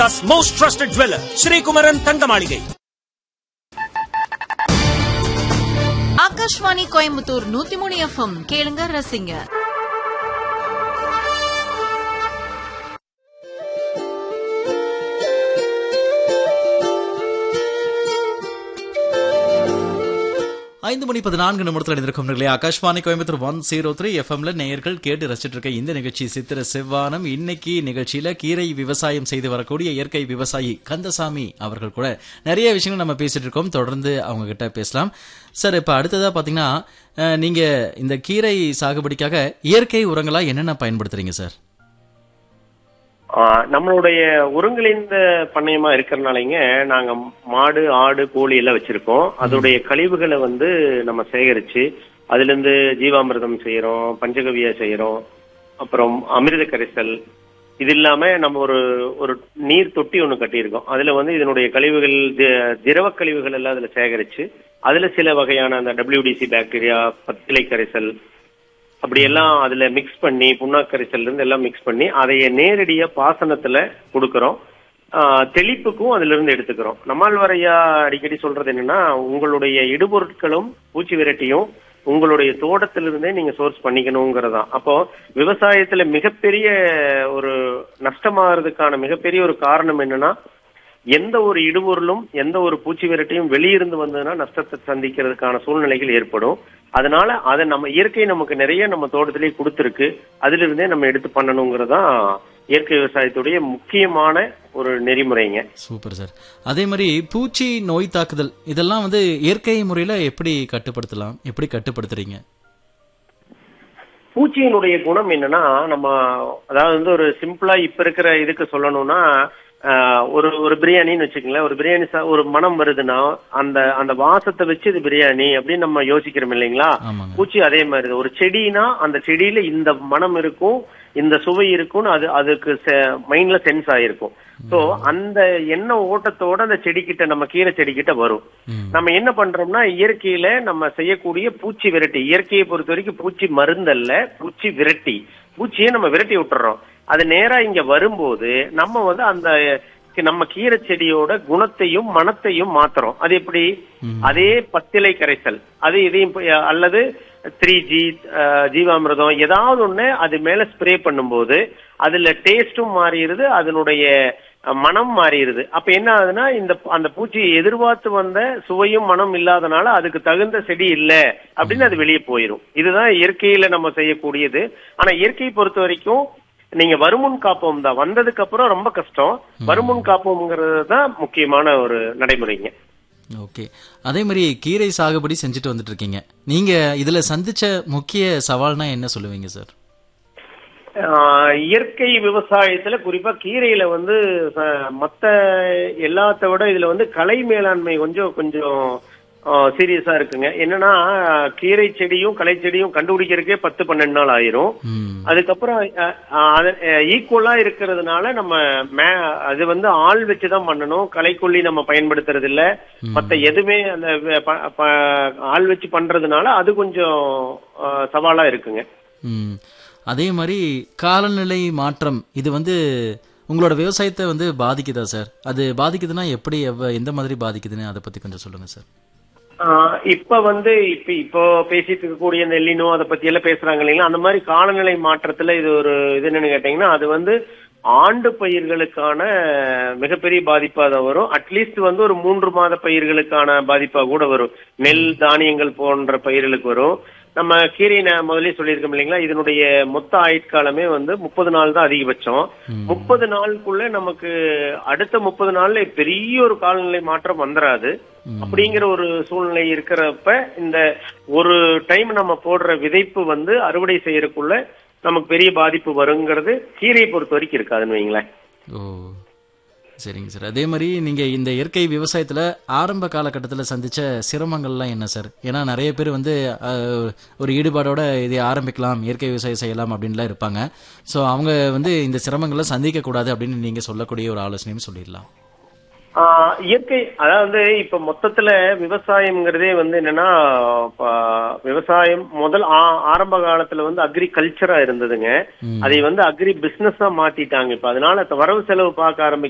Most trusted jeweller Sri Kumaran தங்க மாளிகை ஆகாஷ்வாணி கோயம்புத்தூர் நூத்தி மூணு எஃப்எம் கேளுங்க ரசிங்க ஐந்து மணி பதினான்கு நிமிடத்தில் இருந்திருக்கும் நிலையை Akashvani Coimbatore one zero three எஃப்எம்ல நேயர்கள் கேட்டு ரசிச்சிட்டு இருக்க இந்த நிகழ்ச்சி சித்திர செவ்வானம் இன்னைக்கு நிகழ்ச்சியில கீரை விவசாயம் செய்து வரக்கூடிய இயற்கை விவசாயி கந்தசாமி அவர்கள் கூட நிறைய விஷயங்கள் நம்ம பேசிட்டு இருக்கோம் தொடர்ந்து அவங்க கிட்ட பேசலாம் சார் இப்ப அடுத்ததா பாத்தீங்கன்னா அஹ், நீங்க இந்த கீரை சாகுபடிக்காக இயற்கை உரங்களா என்னென்ன பயன்படுத்துறீங்க சார் ஆ, நம்மளுடைய ஒருங்கிணைந்த பண்ணையமா இருக்கிறனாலங்க நாங்க மாடு ஆடு கோழி எல்லாம் வச்சிருக்கோம் அதோடைய கழிவுகளை வந்து நம்ம சேகரிச்சு அதுல இருந்து ஜீவாமிர்தம் செய்யறோம் பஞ்சகவியா செய்யறோம் அப்புறம் அமிர்த கரைசல் இது இல்லாம நம்ம ஒரு ஒரு நீர் தொட்டி ஒண்ணு கட்டியிருக்கோம் அதுல வந்து இதனுடைய கழிவுகள் தி- திரவ கழிவுகள் எல்லாம் அதுல சேகரிச்சு அதுல சில வகையான அந்த டபிள்யூடிசி பாக்டீரியா பத்திலை கரைசல் அப்படி எல்லாம் அதுல மிக்ஸ் பண்ணி புண்ணாக்கரிசல்ல இருந்து எல்லாம் மிக்ஸ் பண்ணி அதைய நேரடியா பாசனத்துல கொடுக்கறோம் ஆஹ் தெளிப்புக்கும் அதுல இருந்து எடுத்துக்கிறோம் நம்மாழ்வாரையா அடிக்கடி சொல்றது என்னன்னா உங்களுடைய இடுபொருட்களும் பூச்சி விரட்டியும் உங்களுடைய தோட்டத்திலிருந்தே நீங்க சோர்ஸ் பண்ணிக்கணுங்கிறதா அப்போ விவசாயத்துல மிகப்பெரிய ஒரு நஷ்டமாகிறதுக்கான மிகப்பெரிய ஒரு காரணம் என்னன்னா எந்த ஒரு இடுபொருளும் எந்த ஒரு பூச்சி விரட்டியும் வெளியிருந்து வந்ததுன்னா நஷ்டத்தை சந்திக்கிறதுக்கான சூழ்நிலைகள் ஏற்படும் அதனால அதை நம்ம இயற்கை நமக்கு நிறைய நம்ம தோட்டத்திலேயே கொடுத்துருக்கு அதுல இருந்தே நம்ம எடுத்து பண்ணணுங்கிறதா இயற்கை விவசாயத்துடைய முக்கியமான ஒரு நெறிமுறைங்க சூப்பர் சார் அதே மாதிரி பூச்சி நோய் தாக்குதல் இதெல்லாம் வந்து இயற்கை முறையில எப்படி கட்டுப்படுத்தலாம் எப்படி கட்டுப்படுத்துறீங்க பூச்சியினுடைய குணம் என்னன்னா நம்ம அதாவது வந்து ஒரு சிம்பிளா இப்ப இருக்கிற இதுக்கு சொல்லணும்னா ஆஹ், ஒரு ஒரு பிரியாணின்னு வச்சுக்கங்களேன் ஒரு பிரியாணி சா- ஒரு மனம் வருதுன்னா அந்த அந்த வாசத்தை வச்சு இது பிரியாணி அப்படின்னு நம்ம யோசிக்கிறோம் இல்லைங்களா ஆமாங்க பூச்சி அதே மாதிரி தான். ஒரு செடினா அந்த செடியில இந்த மனம் இருக்கும் இந்த சுவை இருக்கும்னு அது அதுக்கு மைண்ட்ல சென்ஸ் ஆயிருக்கும் சோ அந்த எண்ணெய் ஓட்டத்தோட அந்த செடிக்கிட்ட நம்ம கீரை செடிக்கிட்ட வரும் ம். நம்ம என்ன பண்றோம்னா இயற்கையில நம்ம செய்யக்கூடிய பூச்சி விரட்டி இயற்கையை பொறுத்த வரைக்கும் பூச்சி மருந்தல்ல பூச்சி விரட்டி பூச்சியை நம்ம விரட்டி விட்டுறோம் அது நேரா இங்க வரும்போது நம்ம வந்து அந்த நம்ம கீரை செடியோட குணத்தையும் மனத்தையும் மாத்துறோம் அது எப்படி அதே பத்திலை கரைசல் அது இதையும் போய், அல்லது த்ரீ ஜி ஜீவாமிர்தம் ஏதாவது ஒண்ணு அது மேல ஸ்ப்ரே பண்ணும்போது அதுல டேஸ்டும் மாறிடுது அதனுடைய அஹ், மனம் மாறிடுது அப்ப என்ன ஆகுதுன்னா இந்த அந்த பூச்சி எதிர்பார்த்து வந்த சுவையும் மனம் இல்லாதனால அதுக்கு தகுந்த செடி இல்ல அப்படின்னு அது வெளியே போயிடும் இதுதான் இயற்கையில நம்ம செய்யக்கூடியது ஆனா இயற்கையை பொறுத்த வரைக்கும் நீங்க வருமுன் காப்போம் தான் வந்ததுக்கு அப்புறம் ரொம்ப கஷ்டம் வருமுன் காப்போம்ங்கிறது தான் முக்கியமான ஒரு நடைமுறைங்க ஓகே அதே மாதிரி கீரை சாகுபடி செஞ்சுட்டு வந்துட்டு இருக்கீங்க நீங்க இதுல சந்திச்ச முக்கிய சவால்னா என்ன சொல்லுவீங்க சார் ஆஹ் இயற்கை விவசாயத்துல குறிப்பா கீரையில வந்து ச- மத்த எல்லாத்த விட இதுல வந்து கலை மேலாண்மை கொஞ்சம் கொஞ்சம் சீரியஸா இருக்குங்க என்னன்னா கீரை செடியும் களை செடியும் கண்டுபிடிக்கிறதுக்கே பத்து பன்னெண்டு நாள் ஆயிரும் ம் அதுக்கப்புறம் ஈக்குவலா இருக்கிறதுனால நம்ம மே- அது வந்து ஆள் வச்சுதான் பண்ணணும் களைக்கொல்லி நம்ம பயன்படுத்துறது இல்ல மத்த எதுவுமே அந்த வ- ப- ப- ஆள் வச்சு பண்றதுனால அது கொஞ்சம் ஆஹ் சவாலா இருக்குங்க ம் அதே மாதிரி காலநிலை மாற்றம் இது வந்து உங்களோட விவசாயத்தை வந்து பாதிக்குதா சார் அது பாதிக்குதுன்னா எப்படி எவ்வ- எந்த மாதிரி பாதிக்குதுன்னு அதை பத்தி கொஞ்சம் சொல்லுங்க சார் ஆஹ் இப்ப வந்து இப்ப இப்போ பேசிட்டு இருக்கக்கூடிய இந்த எல்லினோ அதை பத்தி எல்லாம் பேசுறாங்க இல்லைங்களா அந்த மாதிரி காலநிலை மாற்றத்துல இது ஒரு இது என்னன்னு கேட்டீங்கன்னா அது வந்து ஆண்டு பயிர்களுக்கான மிகப்பெரிய பாதிப்பா தான் வரும் அட்லீஸ்ட் வந்து ஒரு மூன்று மாத பயிர்களுக்கான பாதிப்பா கூட வரும் நெல் தானியங்கள் போன்ற பயிர்களுக்கு வரும் நம்ம கீரை நான் முதல்லயே சொல்லியிருக்கோம் இல்லைங்களா இதனுடைய மொத்த ஆயுட்காலமே வந்து முப்பது நாள் தான் அதிகபட்சம் முப்பது நாளுக்குள்ள நமக்கு அடுத்த முப்பது நாள்ல பெரிய ஒரு காலநிலை மாற்றம் வந்துராது அப்படிங்கிற ஒரு சூழ்நிலை இருக்கிறப்ப இந்த ஒரு டைம் நம்ம போடுற விதைப்பு வந்து அறுவடை செய்யறதுக்குள்ள நமக்கு பெரிய பாதிப்பு வருங்கிறது கீரையை பொறுத்த வரைக்கும் இருக்காதுன்னு வைங்களேன் ஓ சரிங்க சார் அதே மாதிரி நீங்க இந்த இயற்கை விவசாயத்துல ஆரம்ப காலகட்டத்தில் சந்திச்ச சிரமங்கள்லாம் என்ன சார் ஏன்னா நிறைய பேர் வந்து அஹ், ஒரு ஈடுபாடோட இதை ஆரம்பிக்கலாம் இயற்கை விவசாயம் செய்யலாம் அப்படின்லாம் இருப்பாங்க ஸோ அவங்க வந்து இந்த சிரமங்களை சந்திக்க கூடாது அப்படின்னு நீங்க சொல்லக்கூடிய ஒரு ஆலோசனையும் சொல்லிடலாம் ஆஹ் இயற்கை அதாவது இப்ப மொத்தத்துல விவசாயம்ங்கிறதே வந்து என்னன்னா இப்ப விவசாயம் முதல் ஆ- ஆரம்ப காலத்துல வந்து அக்ரிகல்ச்சரா இருந்ததுங்க அதை வந்து அக்ரி பிசினஸா மாத்திட்டாங்க இப்ப அதனால வரவு செலவு பார்க்க ஆரம்பிக்கும்